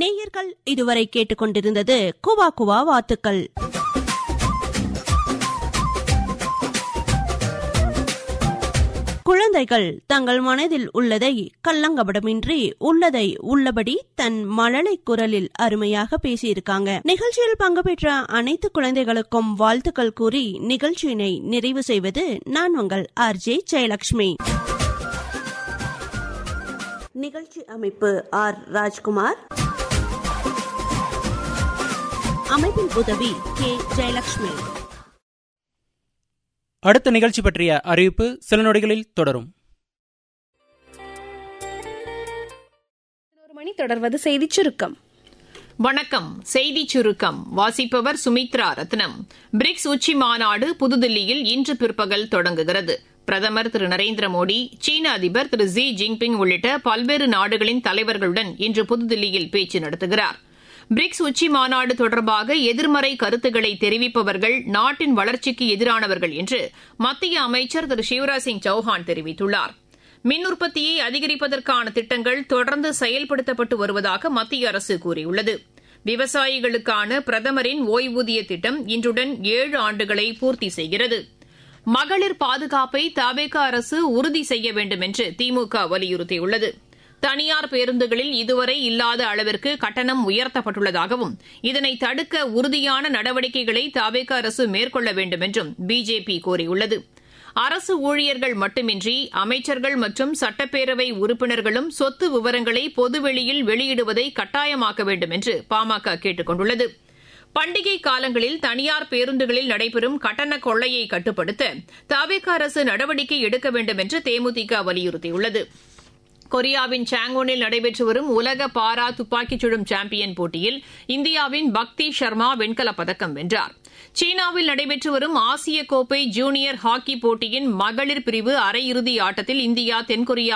நேயர்கள் இதுவரை கேட்டுக்கொண்டிருந்தது குவா குவா வாத்துக்கள் குழந்தைகள் தங்கள் மனதில் உள்ளதை கள்ளங்கபடமின்றி உள்ளதை உள்ளபடி தன் மழலை குரலில் அருமையாக பேசியிருக்காங்க நிகழ்ச்சியில் பங்கு பெற்ற அனைத்து குழந்தைகளுக்கும் வாழ்த்துக்கள் கூறி நிகழ்ச்சியினை நிறைவு செய்வது நான் உங்கள் ஆர்ஜே ஜெயலட்சுமி நிகழ்ச்சி அமைப்பு ஆர் ராஜ்குமார் அமைப்பின் உதவி கே ஜெயலட்சுமி அடுத்த நிகழ்ச்சி பற்றிய அறிவிப்பு சில நொடிகளில் தொடரும் ஒரு மணி தொடர்வது செய்திச் சுருக்கம் வணக்கம் செய்திச் சுருக்கம் வாசிப்பவர் சுமித்ரா ரத்னம் பிரிக்ஸ் உச்சி மாநாடு புதுதில்லியில் இன்று பிற்பகல் தொடங்குகிறது பிரதமர் திரு நரேந்திர மோடி சீன அதிபர் திரு ஜி ஜின்பிங் உள்ளிட்ட பல்வேறு நாடுகளின் தலைவர்களுடன் இன்று புதுதில்லியில் பேச்சு நடத்துகிறார் பிரிக்ஸ் உச்சி மாநாடு தொடர்பாக எதிர்மறை கருத்துக்களை தெரிவிப்பவர்கள் நாட்டின் வளர்ச்சிக்கு எதிரானவர்கள் என்று மத்திய அமைச்சர் திரு சிவராஜ் சிங் சௌஹான் தெரிவித்துள்ளார் மின் உற்பத்தியை அதிகரிப்பதற்கான திட்டங்கள் தொடர்ந்து செயல்படுத்தப்பட்டு வருவதாக மத்திய அரசு கூறியுள்ளது விவசாயிகளுக்கான பிரதமரின் ஓய்வூதிய திட்டம் இன்றுடன் ஏழு ஆண்டுகளை பூர்த்தி செய்கிறது மகளிர் பாதுகாப்பை தவேக அரசு உறுதி செய்ய வேண்டும் என்று திமுக வலியுறுத்தியுள்ளது தனியார் பேருந்துகளில் இதுவரை இல்லாத அளவிற்கு கட்டணம் உயர்த்தப்பட்டுள்ளதாகவும் இதனை தடுக்க உறுதியான நடவடிக்கைகளை தவேக அரசு மேற்கொள்ள வேண்டும் என்றும் பிஜேபி கோரியுள்ளது அரசு ஊழியர்கள் மட்டுமின்றி அமைச்சர்கள் மற்றும் சட்டப்பேரவை உறுப்பினர்களும் சொத்து விவரங்களை பொதுவெளியில் வெளியிடுவதை கட்டாயமாக்க வேண்டும் என்று பாமக கேட்டுக் கொண்டுள்ளது பண்டிகை காலங்களில் தனியார் பேருந்துகளில் நடைபெறும் கட்டண கொள்ளையை கட்டுப்படுத்த தவிக அரசு நடவடிக்கை எடுக்க வேண்டும் என்று தேமுதிக வலியுறுத்தியுள்ளது கொரியாவின் சாங்கோனில் நடைபெற்று வரும் உலக பாரா துப்பாக்கிச் சுடும் சாம்பியன் போட்டியில் இந்தியாவின் பக்தி சர்மா வெண்கலப் பதக்கம் வென்றார் சீனாவில் நடைபெற்று வரும் ஆசிய கோப்பை ஜூனியர் ஹாக்கி போட்டியின் மகளிர் பிரிவு அரையிறுதி ஆட்டத்தில் இந்தியா தென்கொரியா